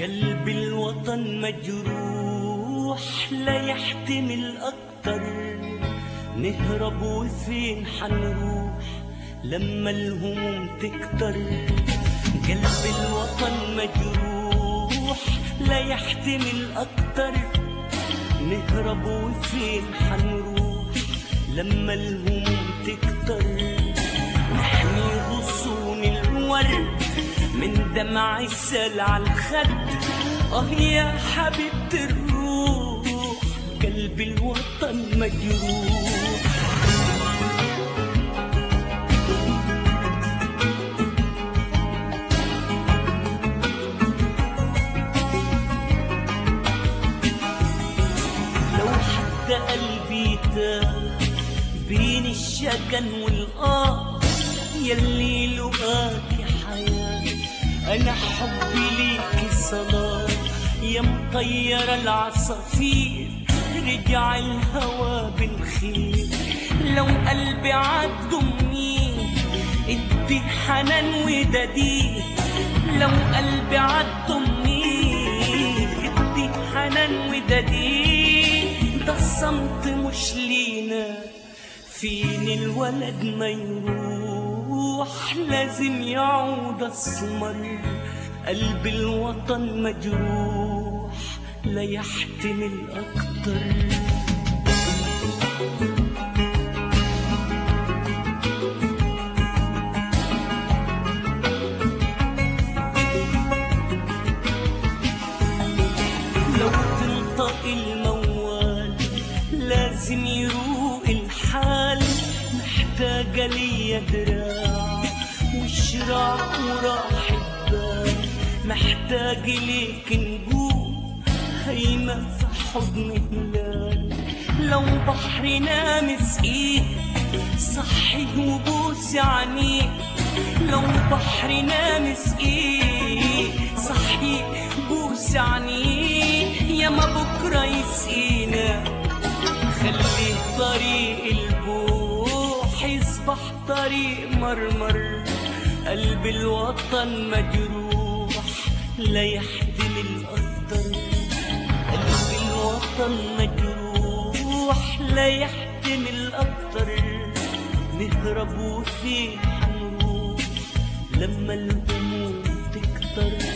قلب الوطن مجروح لا يحتمل أكتر نهرب وفين حنروح لما الهموم تكتر قلب الوطن مجروح لا يحتمل أكتر نهرب وفين حنروح لما الهموم تكتر نحمي غصون الورد من دمع السل على الخد اه يا حبيبة الروح قلب الوطن مجروح لو حتى قلبي تاه بين الشجن والآه يلي لقاك يا حياة أنا حبي ليك صلاة يا مطير العصافير رجع الهوى بالخير لو قلبي عاد ضمنيه ادي حنان ودديه لو قلبي عاد ضمنيه ادي حنان ودديه ده الصمت مش لينا فين الولد ما يروح لازم يعود السمر قلب الوطن مجروح لا يحتمل أكتر لو تنطق الموال لازم يروق الحال محتاجة ليا دراع وشراع وراحة بال محتاج ليك نجوم هيمة في حضن هلال لو بحر نامس ايه صحي وبوس عينيه لو بحر نامس ايه صحي بوس عينيه يا ما بكره يسقينا خلي طريق البوح يصبح طريق مرمر قلب الوطن مجروح لا يحتمل أكتر قلب الوطن مجروح لا يحتمل أكتر نهرب وفين حنروح لما الهموم تكتر